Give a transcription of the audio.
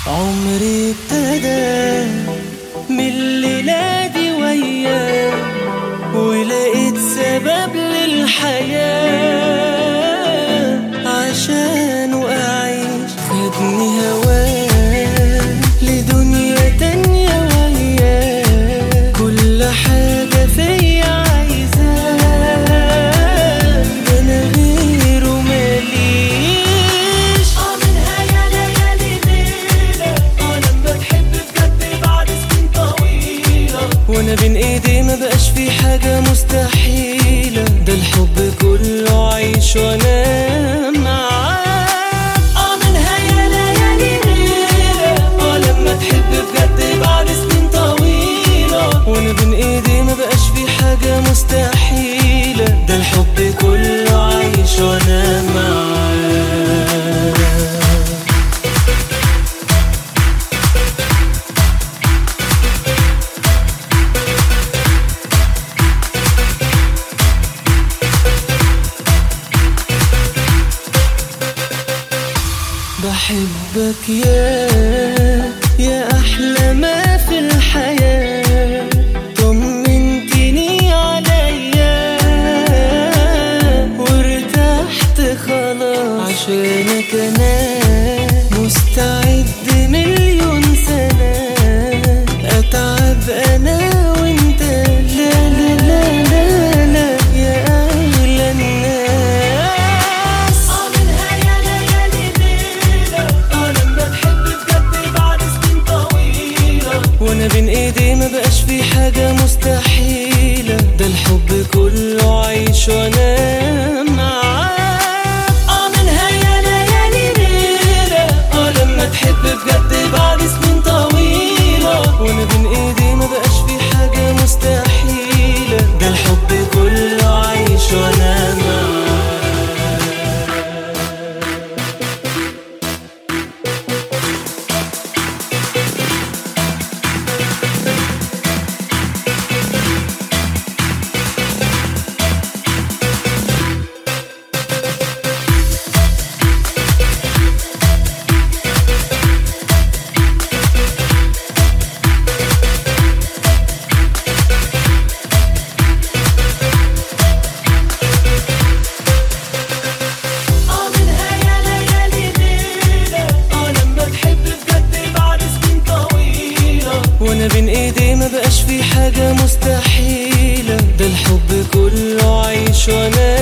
عمري ابتدى من الليلة دي وياه ولقيت سبب للحياة عشان أعيش خدني هواه لدنيا تانية وياه كل حاجة فيا عايزاه ده أنا غيره ماليش اه منها يا ليالي ليلة اه لما تحب بجد بعد سنين طويلة وانا بين ايدي ما بقاش في حاجة مستحيلة ده الحب كله عيش وانا معاه اه منها يا ليالي ليلة اه لما تحب بجد بعد سنين طويلة وانا بين ايدي ما بقاش في حاجة مستحيلة ده الحب كله عيش وانا معاه بحبك يا يا أحلى ما في الحياة طمنتني عليا وارتحت خلاص عشانك أنا مستعد مليون سنة أتعب أنا وأنت لا لا لا لا لا يا أغلى الناس اه منها يا ليالي ليلة اه لما تحب بجد بعد سنين طويلة وانا بين ايدي ما بقاش في حاجة مستحيلة ده الحب كله عيش وانا معاه اه منها يا ليالي ليلة اه لما تحب بجد بعد سنين طويلة وانا بين ايدي ما بقاش في حاجة مستحيلة ده الحب كله عيش وانا معاه اه منها يا ليالي ليلة اه لما تحب بجد بعد سنين طويلة وانا بين ايدي ما بقاش في حاجة مستحيلة ده الحب كله عيش وانا